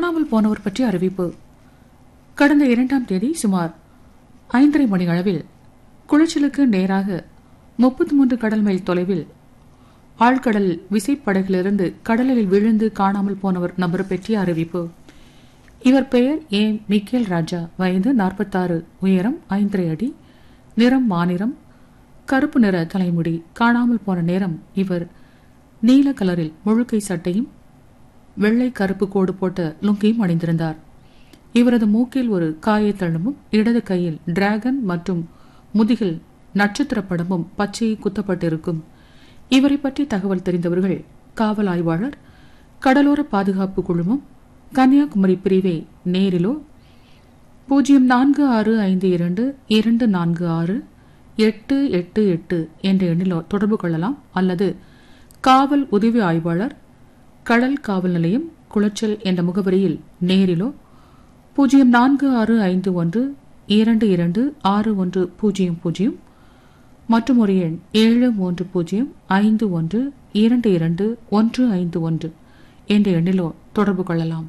காணாமல் போனவர் பற்றிய அறிவிப்பு கடந்த இரண்டாம் தேதி சுமார் ஐந்தரை மணி அளவில் குளச்சலுக்கு நேராக முப்பத்தி மூன்று கடல் மைல் தொலைவில் ஆழ்கடல் விசைப்படகிலிருந்து கடலில் விழுந்து காணாமல் போனவர் நபர் பற்றிய அறிவிப்பு இவர் பெயர் ஏ மிக்கேல் ராஜா வயது நாற்பத்தாறு உயரம் ஐந்தரை அடி நிறம் மாநிறம் கருப்பு நிற தலைமுடி காணாமல் போன நேரம் இவர் நீல கலரில் முழுக்கை சட்டையும் வெள்ளை கருப்பு கோடு போட்ட லுங்கியும் அணிந்திருந்தார் இவரது மூக்கில் ஒரு காயத்தழும்பும் இடது கையில் டிராகன் மற்றும் முதுகில் நட்சத்திர படமும் பச்சையை குத்தப்பட்டிருக்கும் இவரை பற்றி தகவல் தெரிந்தவர்கள் காவல் ஆய்வாளர் கடலோர பாதுகாப்பு குழுமம் கன்னியாகுமரி பிரிவை நேரிலோ பூஜ்ஜியம் நான்கு ஆறு ஐந்து இரண்டு இரண்டு நான்கு ஆறு எட்டு எட்டு எட்டு என்ற எண்ணிலோ தொடர்பு கொள்ளலாம் அல்லது காவல் உதவி ஆய்வாளர் கடல் காவல் நிலையம் குளச்சல் என்ற முகவரியில் நேரிலோ பூஜ்ஜியம் நான்கு ஆறு ஐந்து ஒன்று இரண்டு இரண்டு ஆறு ஒன்று பூஜ்ஜியம் பூஜ்ஜியம் மற்றும் ஒரு எண் ஏழு மூன்று பூஜ்ஜியம் ஐந்து ஒன்று இரண்டு இரண்டு ஒன்று ஐந்து ஒன்று என்ற எண்ணிலோ தொடர்பு கொள்ளலாம்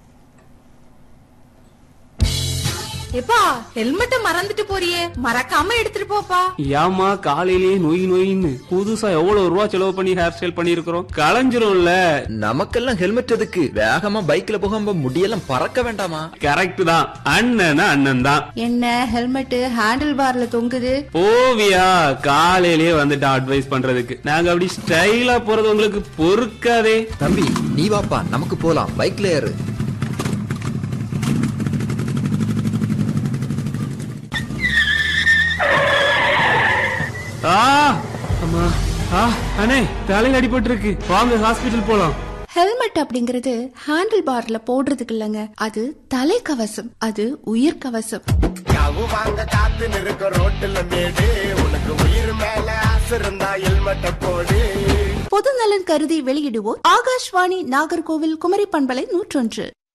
எப்பா ஹெல்மெட்ட மறந்துட்டு போறியே மறக்காம எடுத்துட்டு போப்பா ஏமா காலையிலேயே நொய் நொயின்னு புதுசா எவ்வளவு ரூபா செலவு பண்ணி ஹேர் ஸ்டைல் பண்ணிருக்கிறோம் களைஞ்சிரும்ல நமக்கெல்லாம் ஹெல்மெட் எதுக்கு வேகமா பைக்ல போகாம முடியெல்லாம் பறக்க வேண்டாமா கரெக்ட் தான் அண்ணன் அண்ணன் தான் என்ன ஹெல்மெட் ஹேண்டில் பார்ல தொங்குது ஓவியா காலையிலேயே வந்துட்டு அட்வைஸ் பண்றதுக்கு நாங்க அப்படி ஸ்டைலா போறது உங்களுக்கு பொறுக்காதே தம்பி நீ வாப்பா நமக்கு போலாம் பைக்ல ஏறு ஆ அம்மா ஆ அண்ணே தலையில அடிபட்டு இருக்கு வாங்க ஹாஸ்பிட்டல் போலாம் ஹெல்மெட் அப்படிங்கறது ஹேண்டில் பார்ல போடுறதுக்கு இல்லங்க அது தலைக்கவசம் அது உயிர் கவசம் யாவு வாங்க காத்து நிற்க ரோட்டுல மேடு உனக்கு உயிர் மேல ஆசை இருந்தா ஹெல்மெட்ட போடு பொது நலன் கருதி வெளியிடுவோர் ஆகாஷ்வாணி நாகர்கோவில் குமரி பண்பலை நூற்றொன்று